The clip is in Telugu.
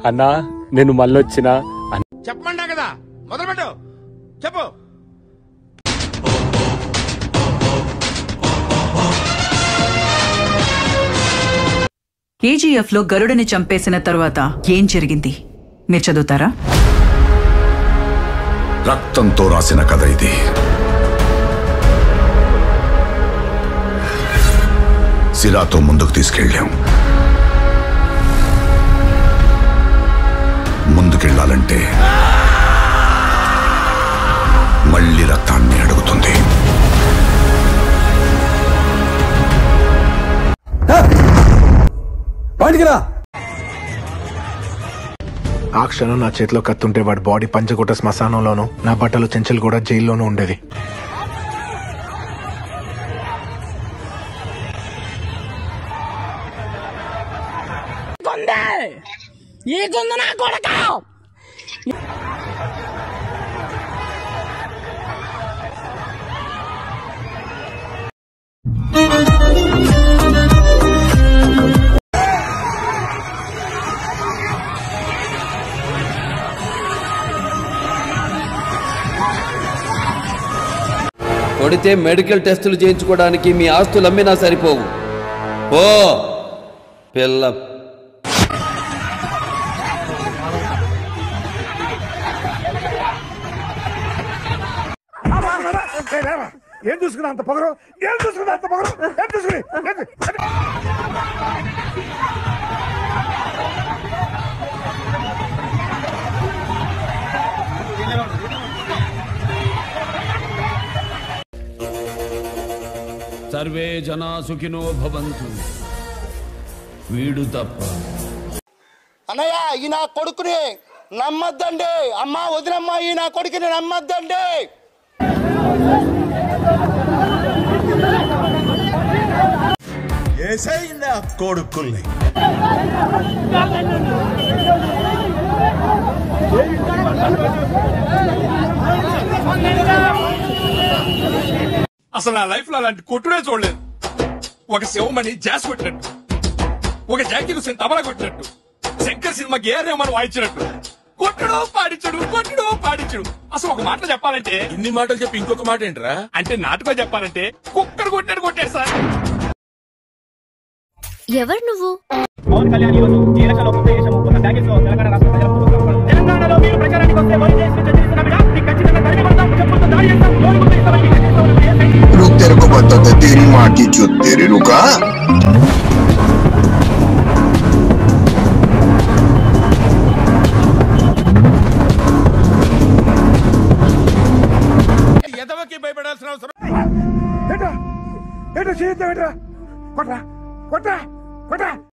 అన్నా నేను మళ్ళొచ్చినా చెప్పమంటా కదా మొదలు పెట్టు చెప్పు కేజీఎఫ్ లో గరుడని చంపేసిన తర్వాత ఏం జరిగింది మీరు చదువుతారా రక్తంతో రాసిన కథ ఇది సిరాతో ముందుకు తీసుకెళ్ళాం ముందుకెళ్ళాలంటే మళ్ళీ రక్తాన్ని అడుగుతుంది ఆ క్షణం నా చేతిలో కత్తుంటే వాడి బాడీ పంచకోట శ్మశానంలోను నా బట్టలు చెంచలు కూడా జైల్లోనూ ఉండేది కొడితే మెడికల్ టెస్టులు చేయించుకోవడానికి మీ ఆస్తులు అమ్మినా సరిపోవు ఓ పిల్ల ఏం చూసుకున్నా అంత పొగరు ఏం చూసుకున్నా అంత పొగరు ఏం చూసుకుని సర్వే జనా సుఖినో భవంతు వీడు తప్ప అన్నయ్య ఈ నా కొడుకుని నమ్మద్దండి అమ్మ వదినమ్మ ఈ నా కొడుకుని నమ్మద్దండి కొడుకుల్ని అసలు నా లైఫ్ లో అలాంటి కొట్టుడే చూడలేదు ఒక శివమణి జాస్ కొట్టినట్టు ఒక జాకీ హుసేన్ తబలా కొట్టినట్టు శంకర్ సినిమాకి ఏ రేమని వాయించినట్టు కొట్టుడు పాడించడు కొట్టుడు పాడించడు అసలు ఒక మాట చెప్పాలంటే ఇన్ని మాటలు చెప్పి ఇంకొక మాట ఏంట్రా అంటే నాటుగా చెప్పాలంటే కుక్కడు కొట్టాడు కొట్టాడు సార్ ఎవరు నువ్వు పవన్ కళ్యాణ్ ఈరోజు ఈ ఎలక్షన్ లో కొత్త చేసాము కొత్త ప్యాకేజ్ తో తెలంగాణ రాష్ట్ర ప్రజల ముందుకు తెలంగాణలో మీరు ప్రచారానికి వస్తే వరి చేసి చదివిస్తున్న బిడ్డ మీకు ఖచ్చితంగా తరిమి కొడతాం చెప్పులతో దాడి చేస్తాం లోన్ గుర్తు ఇస్తామని మీకు హెచ్చరిస్తామని ఏ रुक तेरे को बताते तेरी माँ की चुत तेरी रुका ఎదవకి భయపడాల్సిన అవసరం ఏంటో ఏంటో చేయొద్దా ఏంట్రా కొట్రా కొట్రా కొట్రా